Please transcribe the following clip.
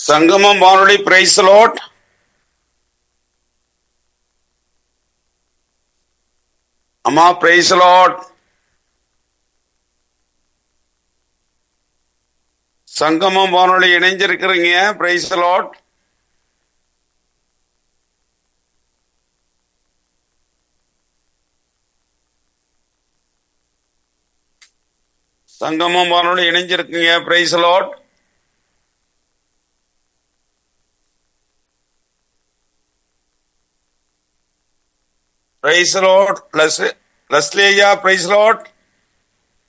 சங்கமம் வானொலி praise lord அம்மா பிரைஸ் லாட் சங்கமம் வானொலி இணைஞ்சிருக்கிறீங்க பிரைஸ் லாட் சங்கமம் வானொலி இணைஞ்சிருக்கீங்க பிரைஸ் லாட் பிரைஸ் லாட் லஸ் லஸ்லேயா பிரைஸ் லாட்